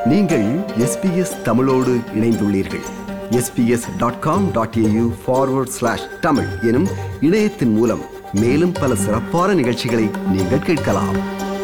நீங்கள் எஸ்பிஎஸ் தமிழோடு இணைந்துள்ளீர்கள் SBS dot com dot AU forward slash Tamil எனும் இணையத்தின் மூலம் மேலும் பல சிறப்பான நிகழ்ச்சிகளை நீங்கள் கேட்கலாம்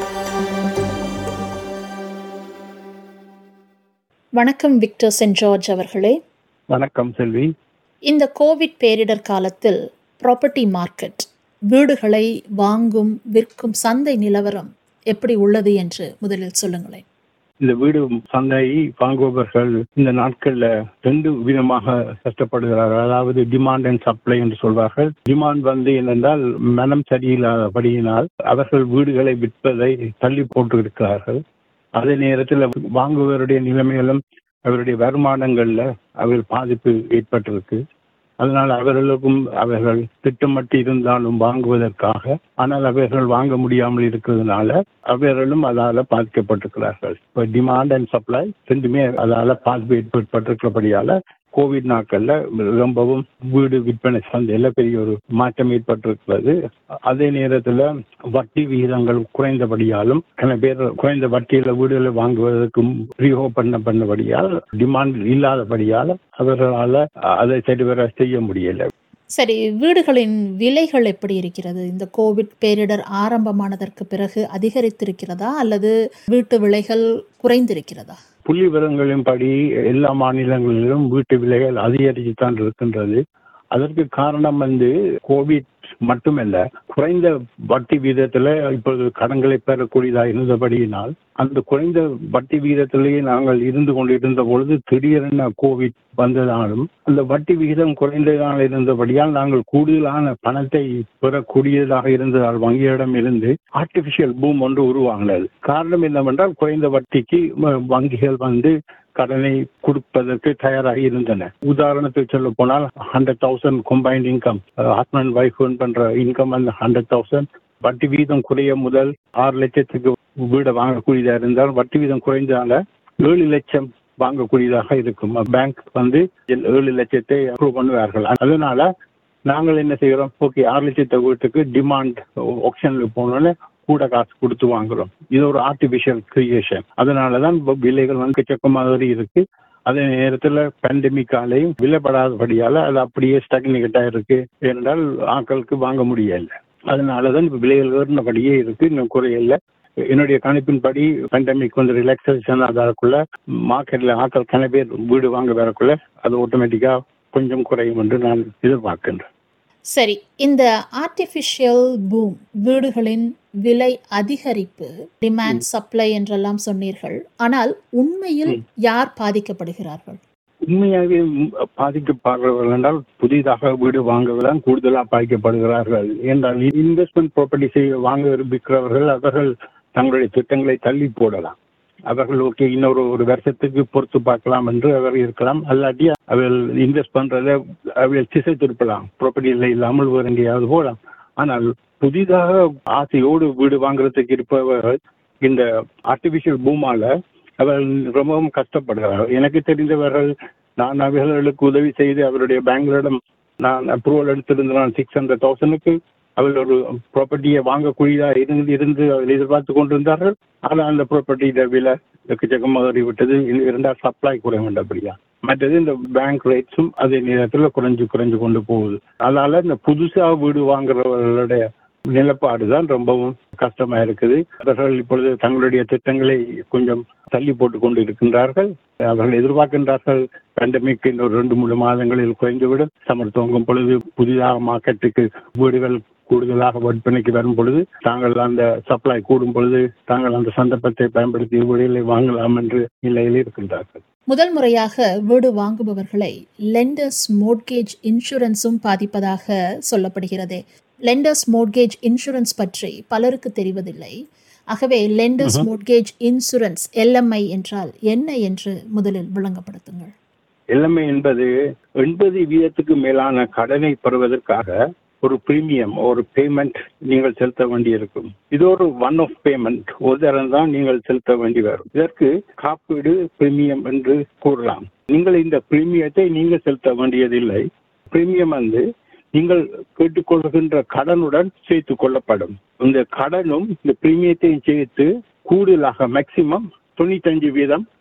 வணக்கம் விக்டர் சென்ட் ஜார்ஜ் அவர்களே வணக்கம் செல்வி இந்த கோவிட் பேரிடர் காலத்தில் ப்ராப்பர்ட்டி மார்க்கெட் வீடுகளை வாங்கும் விற்கும் சந்தை நிலவரம் எப்படி உள்ளது என்று முதலில் சொல்லுங்களேன் இந்த வீடு சந்தையை வாங்குபவர்கள் இந்த நாட்கள்ல ரெண்டு விதமாக கஷ்டப்படுகிறார்கள் அதாவது டிமாண்ட் அண்ட் சப்ளை என்று சொல்வார்கள் டிமாண்ட் வந்து என்னென்றால் மனம் சரியில்லாதபடியினால் அவர்கள் வீடுகளை விற்பதை தள்ளி போட்டு இருக்கிறார்கள் அதே நேரத்தில் வாங்குபவருடைய நிலைமைகளும் அவருடைய வருமானங்கள்ல அவர் பாதிப்பு ஏற்பட்டிருக்கு அதனால் அவர்களுக்கும் அவர்கள் திட்டமிட்டு இருந்தாலும் வாங்குவதற்காக ஆனால் அவர்கள் வாங்க முடியாமல் இருக்கிறதுனால அவர்களும் அதால பாதிக்கப்பட்டிருக்கிறார்கள் இப்போ டிமாண்ட் அண்ட் சப்ளை ரெண்டுமே அதால பாதிப்பு ஏற்பட்டிருக்கிறபடியால கோவிட் நாட்கள்ல ரொம்பவும் வீடு விற்பனை சந்தையில பெரிய ஒரு மாற்றம் ஏற்பட்டிருக்கிறது அதே நேரத்துல வட்டி விகிதங்கள் குறைந்தபடியாலும் சில பேர் குறைந்த வட்டியில வீடுகளை வாங்குவதற்கும் ரீஓபன் பண்ணபடியால் டிமாண்ட் இல்லாதபடியால் அவர்களால அதை சரிவர செய்ய முடியல சரி வீடுகளின் விலைகள் எப்படி இருக்கிறது இந்த கோவிட் பேரிடர் ஆரம்பமானதற்கு பிறகு அதிகரித்திருக்கிறதா அல்லது வீட்டு விலைகள் குறைந்திருக்கிறதா புள்ளி விவரங்களின்படி எல்லா மாநிலங்களிலும் வீட்டு விலைகள் அதிகரித்து தான் இருக்கின்றது அதற்கு காரணம் வந்து கோவிட் மட்டுமல்ல குறைந்த வட்டி வீதத்துல இப்பொழுது கடன்களை பெறக்கூடியதா இருந்தபடியினால் அந்த குறைந்த வட்டி வீதத்திலேயே நாங்கள் இருந்து கொண்டிருந்த பொழுது திடீரென கோவிட் வந்ததாலும் அந்த வட்டி விகிதம் குறைந்ததாக இருந்தபடியால் நாங்கள் கூடுதலான பணத்தை பெறக்கூடியதாக இருந்ததால் வங்கியிடம் இருந்து ஆர்டிபிஷியல் பூம் ஒன்று உருவாகினது காரணம் என்னவென்றால் குறைந்த வட்டிக்கு வங்கிகள் வந்து கடனை கொடுப்பதற்கு தயாராக இருந்தன உதாரணத்துக்கு சொல்ல போனால் hundred thousand combined income husband wife பண்ற இன்கம் அந்த ஹண்ட்ரட் தௌசண்ட் வட்டி வீதம் குறைய முதல் ஆறு லட்சத்துக்கு வீடை வாங்கக்கூடியதா இருந்தால் வட்டி வீதம் குறைந்தால ஏழு லட்சம் வாங்கக்கூடியதாக இருக்கும் பேங்க் வந்து ஏழு லட்சத்தை அப்ரூவ் பண்ணுவார்கள் அதனால நாங்கள் என்ன செய்கிறோம் ஓகே ஆறு லட்சத்தை வீட்டுக்கு டிமாண்ட் ஆப்ஷன்ல போனோன்னே கூட காசு கொடுத்து வாங்குறோம் இது ஒரு ஆர்டிபிஷியல் கிரியேஷன் அதனாலதான் விலைகள் வந்து செக்க மாதிரி இருக்கு அதே நேரத்தில் பேண்டமிக்காலையும் விலைப்படாதபடியால அது அப்படியே ஸ்டக்னிகட்டா இருக்கு என்றால் ஆட்களுக்கு வாங்க முடியல அதனாலதான் இப்ப விலைகள் ஏறினபடியே இருக்கு இன்னும் குறையல என்னுடைய கணிப்பின்படி பேண்டமிக் வந்து ரிலாக்ஸேஷன் அதற்குள்ள மார்க்கெட்ல ஆட்கள் கன பேர் வீடு வாங்க வரக்குள்ள அது ஆட்டோமேட்டிக்கா கொஞ்சம் குறையும் என்று நான் எதிர்பார்க்கின்றேன் சரி இந்த ஆர்டிஃபிஷியல் பூம் வீடுகளின் விலை அதிகரிப்பு டிமாண்ட் சப்ளை என்றெல்லாம் சொன்னீர்கள் ஆனால் உண்மையில் யார் பாதிக்கப்படுகிறார்கள் உண்மையாகவே பாதிக்கப்படுறவர்கள் என்றால் புதிதாக வீடு வாங்குவதுதான் கூடுதலாக பாதிக்கப்படுகிறார்கள் என்றால் இன்வெஸ்ட்மெண்ட் ப்ராப்பர்ட்டி செய்ய வாங்க விரும்புகிறவர்கள் அவர்கள் தங்களுடைய திட்டங்களை தள்ளி போடலாம் அவர்கள் ஓகே இன்னொரு ஒரு வருஷத்துக்கு பொறுத்து பார்க்கலாம் என்று அவர் இருக்கலாம் அல்லாட்டி அவர்கள் இன்வெஸ்ட் பண்றத அவர்கள் திசை திருப்பலாம் ப்ராப்பர்ட்டியில் இல்லாமல் வேறு எங்கேயாவது போகலாம் ஆனால் புதிதாக ஆசையோடு வீடு வாங்குறதுக்கு இருப்பவர்கள் இந்த ஆர்டிபிஷியல் பூமால அவர்கள் ரொம்பவும் கஷ்டப்படுகிறார்கள் எனக்கு தெரிந்தவர்கள் நான் அவர்களுக்கு உதவி செய்து அவருடைய பேங்க்களிடம் நான் அப்ரூவல் எடுத்திருந்தேன் சிக்ஸ் ஹண்ட்ரட் தௌசண்ட்க்கு அவர்கள் ஒரு ப்ராப்பர்ட்டியை வாங்கக்கூடியதா இருந்து இருந்து எதிர்பார்த்து கொண்டிருந்தார்கள் ஆனால் அந்த ப்ராப்பர்ட்டியோட விலை எக்கச்சக்கமாக விட்டது இருந்தால் சப்ளை குறைய வேண்டபடியா மற்றது இந்த பேங்க் ரேட்ஸும் அதே நேரத்தில் குறைஞ்சு குறைஞ்சு கொண்டு போகுது அதனால இந்த புதுசா வீடு வாங்குறவர்களுடைய நிலப்பாடு தான் ரொம்பவும் கஷ்டமா இருக்குது அவர்கள் இப்பொழுது தங்களுடைய திட்டங்களை கொஞ்சம் தள்ளி போட்டு கொண்டு இருக்கின்றார்கள் அவர்கள் எதிர்பார்க்கின்றார்கள் பேண்டமிக் இன்னொரு ரெண்டு மூணு மாதங்களில் குறைந்துவிடும் சமர் துவங்கும் பொழுது புதிதாக மார்க்கெட்டுக்கு வீடுகள் கூடுதலாக விற்பனைக்கு வரும் பொழுது தாங்கள் அந்த சப்ளை கூடும் பொழுது தாங்கள் அந்த சந்தர்ப்பத்தை பயன்படுத்தி வீடுகளை வாங்கலாம் என்று நிலையில் இருக்கின்றார்கள் முதல் முறையாக வீடு வாங்குபவர்களை லெண்டர்ஸ் மோட்கேஜ் இன்சூரன்ஸும் பாதிப்பதாக சொல்லப்படுகிறதே லெண்டர்ஸ் மோட்கேஜ் இன்சூரன்ஸ் பற்றி பலருக்கு தெரிவதில்லை ஆகவே லெண்டர்ஸ் மோட்கேஜ் இன்சூரன்ஸ் எல்எம்ஐ என்றால் என்ன என்று முதலில் விளங்கப்படுத்துங்கள் எல்எம்ஐ என்பது எண்பது வீதத்துக்கு மேலான கடனை பெறுவதற்காக ஒரு பிரீமியம் ஒரு பேமெண்ட் நீங்கள் செலுத்த வேண்டியிருக்கும் இது ஒரு ஒன் ஆஃப் பேமெண்ட் ஒரு தரம் தான் நீங்கள் செலுத்த வேண்டி வரும் இதற்கு காப்பீடு பிரீமியம் என்று கூறலாம் நீங்கள் இந்த பிரீமியத்தை நீங்கள் செலுத்த வேண்டியதில்லை பிரீமியம் வந்து நீங்கள் கேட்டுக்கொள்கின்ற கடனுடன் சேர்த்து கொள்ளப்படும் இந்த கடனும் இந்த பிரீமியத்தையும் சேர்த்து கூடுதலாக மேக்சிமம் தொண்ணூத்தஞ்சு வீதம்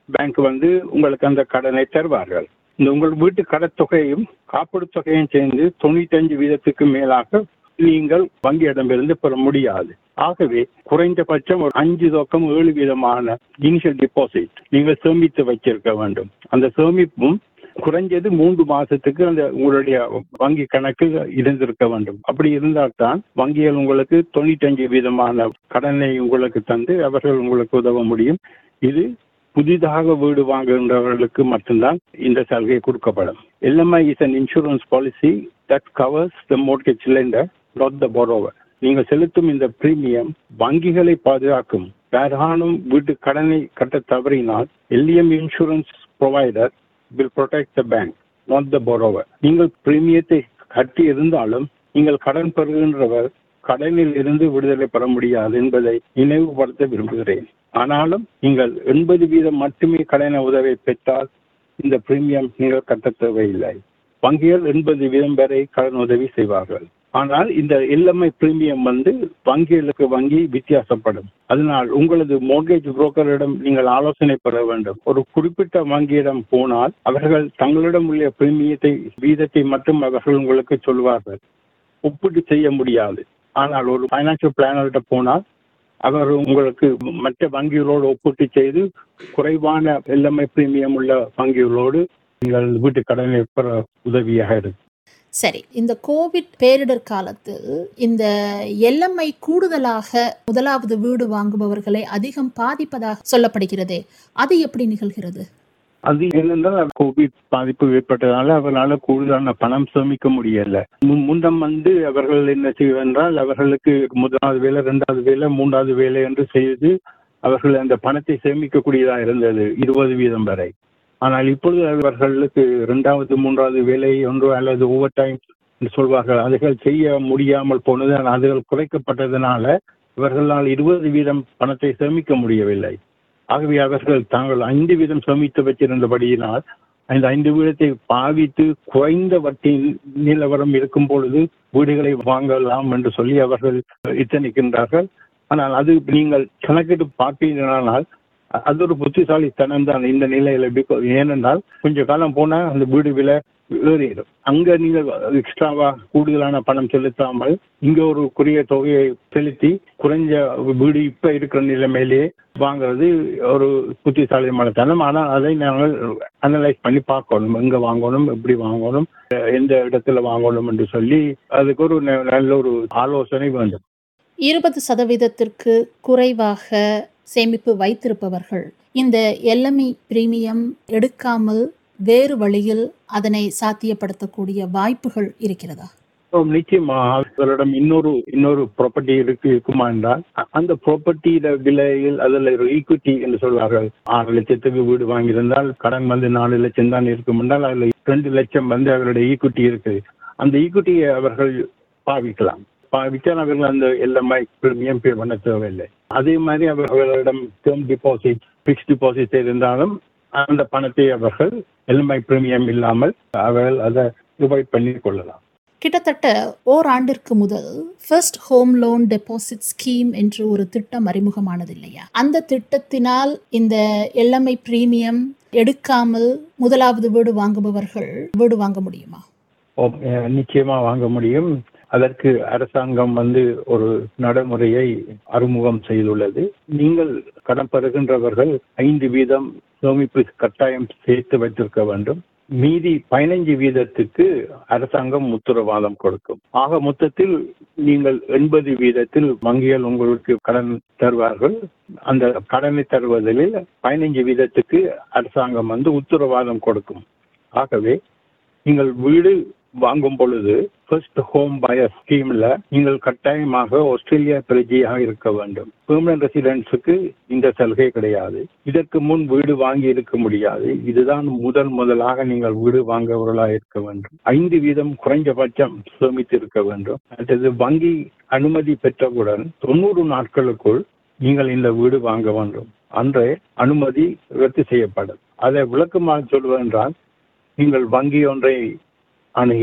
பேங்க் வந்து உங்களுக்கு அந்த கடனை தருவார்கள் இந்த உங்கள் வீட்டு கடத்தொகையும் காப்பீடு தொகையும் சேர்ந்து தொண்ணூத்தஞ்சு வீதத்துக்கு மேலாக நீங்கள் வங்கியிடமிருந்து பெற முடியாது ஆகவே குறைந்தபட்சம் ஒரு அஞ்சு தொக்கம் ஏழு வீதமான இனிஷியல் டிபாசிட் நீங்கள் சேமித்து வச்சிருக்க வேண்டும் அந்த சேமிப்பும் குறைஞ்சது மூன்று மாசத்துக்கு அந்த உங்களுடைய வங்கி கணக்கில் இருந்திருக்க வேண்டும் அப்படி இருந்தால்தான் வங்கிகள் உங்களுக்கு தொண்ணூத்தஞ்சு வீதமான கடனை உங்களுக்கு தந்து அவர்கள் உங்களுக்கு உதவ முடியும் இது புதிதாக வீடு வாங்குகின்றவர்களுக்கு மட்டும்தான் இந்த சலுகை கொடுக்கப்படும் LMI is an insurance policy that covers the mortgage lender not the borrower நீங்கள் செலுத்தும் இந்த பிரீமியம் வங்கிகளை பாதுகாக்கும் யாரானும் வீட்டு கடனை கட்ட தவறினால் LM insurance provider will protect the bank not the borrower நீங்கள் பிரீமியத்தை கட்டி இருந்தாலும் நீங்கள் கடன் பெறுகின்றவர் கடனில் இருந்து விடுதலை பெற முடியாது என்பதை நினைவுபடுத்த விரும்புகிறேன் ஆனாலும் நீங்கள் எண்பது வீதம் மட்டுமே கடன உதவி பெற்றால் இந்த பிரீமியம் நீங்கள் கட்ட தேவையில்லை வங்கிகள் எண்பது வீதம் வரை கடன் உதவி செய்வார்கள் ஆனால் இந்த எல்எம்ஐ பிரீமியம் வந்து வங்கிகளுக்கு வங்கி வித்தியாசப்படும் அதனால் உங்களது மோர்கேஜ் புரோக்கரிடம் நீங்கள் ஆலோசனை பெற வேண்டும் ஒரு குறிப்பிட்ட வங்கியிடம் போனால் அவர்கள் தங்களிடம் உள்ள பிரீமியத்தை வீதத்தை மட்டும் அவர்கள் உங்களுக்கு சொல்வார்கள் ஒப்பிட்டு செய்ய முடியாது ஆனால் ஒரு ஃபைனான்சியல் பிளானர்கிட்ட போனால் அவர் உங்களுக்கு மற்ற வங்கிகளோடு ஒப்பிட்டு செய்து குறைவான எல்எம்ஐ பிரீமியம் உள்ள வங்கிகளோடு நீங்கள் வீட்டு கடனை பெற உதவியாக இருக்கும் சரி இந்த கோவிட் பேரிடர் காலத்தில் இந்த எல்எம்ஐ கூடுதலாக முதலாவது வீடு வாங்குபவர்களை அதிகம் பாதிப்பதாக சொல்லப்படுகிறதே அது எப்படி நிகழ்கிறது அது என்னென்றால் கோவிட் பாதிப்பு ஏற்பட்டதால அவர்களால கூடுதலான பணம் சேமிக்க முடியல முன்- முன்னம் வந்து அவர்கள் என்ன செய்வென்றால் அவர்களுக்கு முதலாவது வேலை இரண்டாவது வேலை மூன்றாவது வேலை என்று செய்து அவர்கள் அந்த பணத்தை சேமிக்கக்கூடியதா இருந்தது இருபது வீதம் வரை ஆனால் இப்பொழுது அவர்களுக்கு இரண்டாவது மூன்றாவது வேலை ஒன்று அல்லது ஓவர் டைம் என்று சொல்வார்கள் அதுகள் செய்ய முடியாமல் போனது ஆனால் அதுகள் குறைக்கப்பட்டதனால இவர்களால் இருபது வீதம் பணத்தை சேமிக்க முடியவில்லை ஆகவே அவர்கள் தாங்கள் ஐந்து வீதம் சேமித்து வச்சிருந்தபடியினால் அந்த ஐந்து வீதத்தை பாவித்து குறைந்த வட்டி நிலவரம் இருக்கும் பொழுது வீடுகளை வாங்கலாம் என்று சொல்லி அவர்கள் இத்தனிக்கின்றார்கள் ஆனால் அது நீங்கள் கணக்கிட்டு பார்த்தீர்களானால் அ- அது ஒரு புத்திசாலித்தனம் தான் இந்த நிலையில because ஏனென்றால் கொஞ்ச காலம் போனா அந்த வீடு விலை ஏறிடும் அங்க நீங்கள் எக்ஸ்ட்ராவா கூடுதலான பணம் செலுத்தாமல் இங்க ஒரு குறுகிய தொகையை செலுத்தி குறைஞ்ச வீடு இப்ப இருக்கிற நிலைமையிலேயே வாங்குறது ஒரு புத்திசாலிமான தனம் ஆனால் அதை நாங்கள் அனலைஸ் பண்ணி பார்க்கணும் எங்க வாங்கணும் எப்படி வாங்கணும் அஹ் எந்த இடத்துல வாங்கணும் என்று சொல்லி அதுக்கு ஒரு ந- நல்ல ஒரு ஆலோசனை வேண்டும் இருபது சதவீதத்திற்கு குறைவாக சேமிப்பு வைத்திருப்பவர்கள் இந்த எல்எம்இ பிரீமியம் எடுக்காமல் வேறு வழியில் அதனை சாத்தியப்படுத்தக்கூடிய வாய்ப்புகள் இருக்கிறதா ஓ, நிச்சயமா அவர்களிடம் இன்னொரு இன்னொரு ப்ராப்பர்ட்டி இருக்கு இருக்குமா என்றால் அ- அந்த ப்ராப்பர்ட்டியில விலையில் அதுல ஒரு ஈக்விட்டி என்று சொல்வார்கள் ஆறு லட்சத்துக்கு வீடு வாங்கியிருந்தால் கடன் வந்து நாலு லட்சம் தான் இருக்கும் என்றால் அதுல ரெண்டு லட்சம் வந்து அவருடைய ஈக்விட்டி இருக்கு அந்த ஈக்விட்டியை அவர்கள் பாவிக்கலாம் பாவித்தால் அவர்கள் அந்த எல்எம்ஐ பிரீமியம் பே பண்ண தேவையில்லை அதே மாதிரி அவர்களிடம் டேர்ம் டிபாசிட் பிக்ஸ் டிபாசிட் இருந்தாலும் அந்த பணத்தை அவர்கள் எல்எம்ஐ பிரீமியம் இல்லாமல் அவர்கள் அதை டிவைட் பண்ணி கொள்ளலாம் கிட்டத்தட்ட ஓராண்டிற்கு முதல் first home loan deposit scheme என்று ஒரு திட்டம் அறிமுகமானது இல்லையா அந்த திட்டத்தினால் இந்த எல்எம்ஐ பிரீமியம் எடுக்காமல் முதலாவது வீடு வாங்குபவர்கள் வீடு வாங்க முடியுமா ஓ, அஹ், நிச்சயமா வாங்க முடியும் அதற்கு அரசாங்கம் வந்து ஒரு நடைமுறையை அறிமுகம் செய்துள்ளது நீங்கள் கடன் பெறுகின்றவர்கள் ஐந்து வீதம் சேமிப்பு கட்டாயம் சேர்த்து வைத்திருக்க வேண்டும் மீதி பதினைஞ்சு வீதத்துக்கு அரசாங்கம் உத்தரவாதம் கொடுக்கும் ஆக மொத்தத்தில் நீங்கள் எண்பது வீதத்தில் வங்கிகள் உங்களுக்கு கடன் தருவார்கள் அந்த கடனை தருவதில் பதினைஞ்சு வீதத்துக்கு அரசாங்கம் வந்து உத்தரவாதம் கொடுக்கும் ஆகவே நீங்கள் வீடு வாங்கும் பொழுது ஃபர்ஸ்ட் ஹோம் பயர் ஸ்கீம்ல நீங்கள் கட்டாயமாக ஆஸ்திரேலியா பிரஜையாக இருக்க வேண்டும் பெர்மனன்ட் ரெசிடென்ட்ஸுக்கு இந்த சலுகை கிடையாது இதற்கு முன் வீடு வாங்கி இருக்க முடியாது இதுதான் முதல் முதலாக நீங்கள் வீடு வாங்குபவர்களாக இருக்க வேண்டும் ஐந்து வீதம் குறைஞ்சபட்சம் சேமித்து இருக்க வேண்டும் அடுத்தது வங்கி அனுமதி பெற்றவுடன் தொண்ணூறு நாட்களுக்குள் நீங்கள் இந்த வீடு வாங்க வேண்டும் அன்றே அனுமதி ரத்து செய்யப்படும் அதை விளக்கமாக சொல்வதென்றால் நீங்கள் வங்கி ஒன்றை அணுகி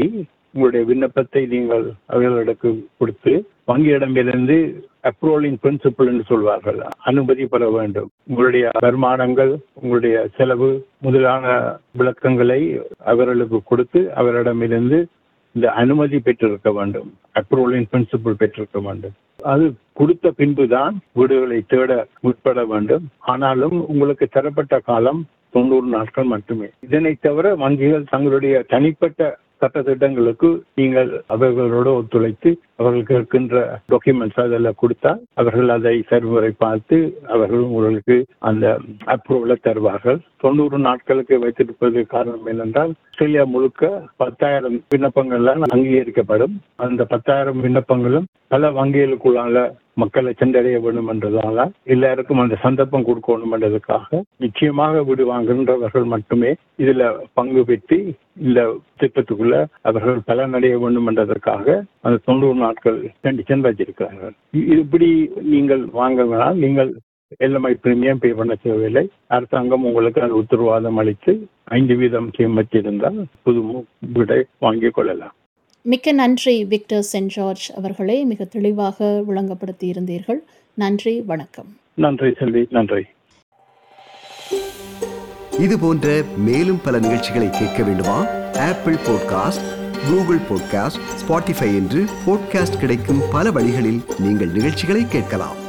உங்களுடைய விண்ணப்பத்தை நீங்கள் அவர்களுக்கு கொடுத்து வங்கியிடமிருந்து அப்ரூவலிங் பிரின்சிபல் என்று சொல்வார்கள் அனுமதி பெற வேண்டும் உங்களுடைய வருமானங்கள் உங்களுடைய செலவு முதலான விளக்கங்களை அவர்களுக்கு கொடுத்து அவரிடமிருந்து இந்த அனுமதி பெற்றிருக்க வேண்டும் அப்ரூவலின் பிரின்சிபல் பெற்றிருக்க வேண்டும் அது கொடுத்த பின்புதான் வீடுகளை தேட முற்பட வேண்டும் ஆனாலும் உங்களுக்கு தரப்பட்ட காலம் தொண்ணூறு நாட்கள் மட்டுமே இதனை தவிர வங்கிகள் தங்களுடைய தனிப்பட்ட சட்ட திட்டங்களுக்கு நீங்கள் அவர்களோடு ஒத்துழைத்து அவர்களுக்கு இருக்கின்ற டாக்குமெண்ட்ஸ் அதெல்லாம் கொடுத்தா அவர்கள் அதை சரிமுறை பார்த்து அவர்கள் உங்களுக்கு அந்த அப்ரூவலை தருவார்கள் தொண்ணூறு நாட்களுக்கு வைத்திருப்பது காரணம் என்னென்றால் ஆஸ்திரேலியா முழுக்க பத்தாயிரம் விண்ணப்பங்கள்லாம் அங்கீகரிக்கப்படும் அந்த பத்தாயிரம் விண்ணப்பங்களும் பல வங்கிகளுக்குள்ளால மக்களை சென்றடைய வேண்டும் என்றதால எல்லாருக்கும் அந்த சந்தர்ப்பம் கொடுக்கணும் என்றதுக்காக நிச்சயமாக வீடு வாங்குகின்றவர்கள் மட்டுமே இதுல பங்கு பெற்று இந்த திட்டத்துக்குள்ள அவர்கள் பலனடைய வேண்டும் என்றதற்காக அந்த தொண்ணூறு நாட்கள் கண்டிஷன் வச்சிருக்கிறார்கள் இ- இப்படி நீங்கள் வாங்கினால் நீங்கள் எல்எம்ஐ பிரீமியம் பே பண்ண தேவையில்லை அரசாங்கம் உங்களுக்கு அந்த உத்தரவாதம் அளித்து ஐந்து வீதம் சேமிச்சிருந்தால் புது மு- வீடை வாங்கிக் கொள்ளலாம் மிக்க நன்றி விக்டர் சென்ட் ஜார்ஜ் அவர்களே மிக தெளிவாக விளங்கப்படுத்தி இருந்தீர்கள் நன்றி வணக்கம் நன்றி செல்வி நன்றி இது போன்ற மேலும் பல நிகழ்ச்சிகளை கேட்க வேண்டுமா Apple podcast Google podcast Spotify என்று பாட்காஸ்ட் கிடைக்கும் பல வழிகளில் நீங்கள் நிகழ்ச்சிகளை கேட்கலாம்